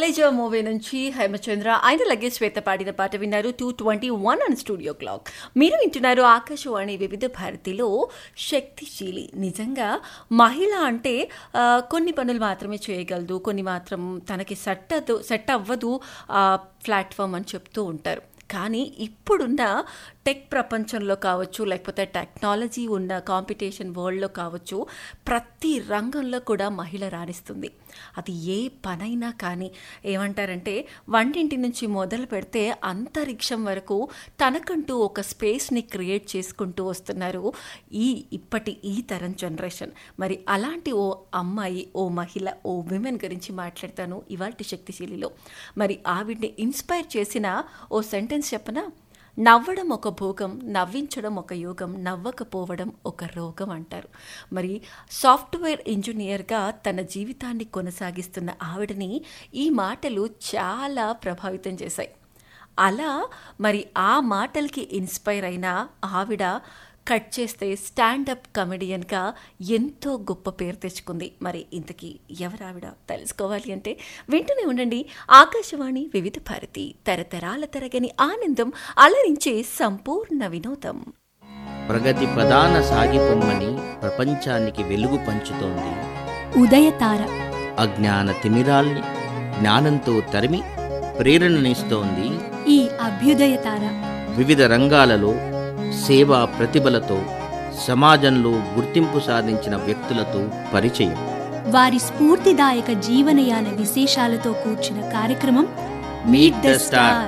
కాలేజా మూవీ నుంచి హేమచంద్ర ఆయన లగే శ్వేత పాడిన పాట విన్నారు two twenty one and studio clock మీరు వింటున్నారు ఆకాశవాణి వివిధ భారతిలో శక్తిశీలి నిజంగా మహిళ అంటే ఆ, కొన్ని పనులు మాత్రమే చేయగలదు కొన్ని మాత్రం తనకి సెట్ అవ్వదు సెట్ అవ్వదు ప్లాట్ఫామ్ అని చెప్తూ ఉంటారు కానీ ఇప్పుడున్న టెక్ ప్రపంచంలో కావచ్చు లేకపోతే టెక్నాలజీ ఉన్న కాంపిటీషన్ వరల్డ్లో కావచ్చు ప్రతి రంగంలో కూడా మహిళ రాణిస్తుంది అది ఏ పనైనా కానీ ఏమంటారంటే వంటింటి నుంచి మొదలు పెడితే అంతరిక్షం వరకు తనకంటూ ఒక స్పేస్ని క్రియేట్ చేసుకుంటూ వస్తున్నారు ఈ ఇప్పటి ఈ తరం జనరేషన్ మరి అలాంటి ఓ అమ్మాయి ఓ మహిళ ఓ విమెన్ గురించి మాట్లాడతాను ఇవాల్టి శక్తిశీలిలో మరి ఆవిడ్ని ఇన్స్పైర్ చేసిన ఓ సెంటెన్స్ చెప్పనా నవ్వడం ఒక భోగం నవ్వించడం ఒక యోగం నవ్వకపోవడం ఒక రోగం అంటారు మరి సాఫ్ట్వేర్ ఇంజనీర్గా తన జీవితాన్ని కొనసాగిస్తున్న ఆవిడని ఈ మాటలు చాలా ప్రభావితం చేశాయి అలా మరి ఆ మాటలకి ఇన్స్పైర్ అయిన ఆవిడ కట్ చేస్తే స్టాండప్ కమెడియన్గా ఎంతో గొప్ప పేరు తెచ్చుకుంది మరి ఇంతకీ ఎవరావిడ తెలుసుకోవాలి అంటే వింటూనే ఉండండి ఆకాశవాణి వివిధ భారతి తరతరాల తరగని ఆనందం అలరించే సంపూర్ణ వినోదం ప్రగతి ప్రధాన సాగిపొమ్మని ప్రపంచానికి వెలుగు పంచుతోంది ఉదయతార అజ్ఞాన తిమిరాల్ని జ్ఞానంతో తరిమి ప్రేరణనిస్తోంది ఈ అభ్యుదయతార వివిధ రంగాలలో సేవా ప్రతిభలతో సమాజంలో గుర్తింపు సాధించిన వ్యక్తులతో పరిచయం వారి స్ఫూర్తిదాయక జీవనయాన విశేషాలతో కూర్చిన కార్యక్రమం Meet the Star.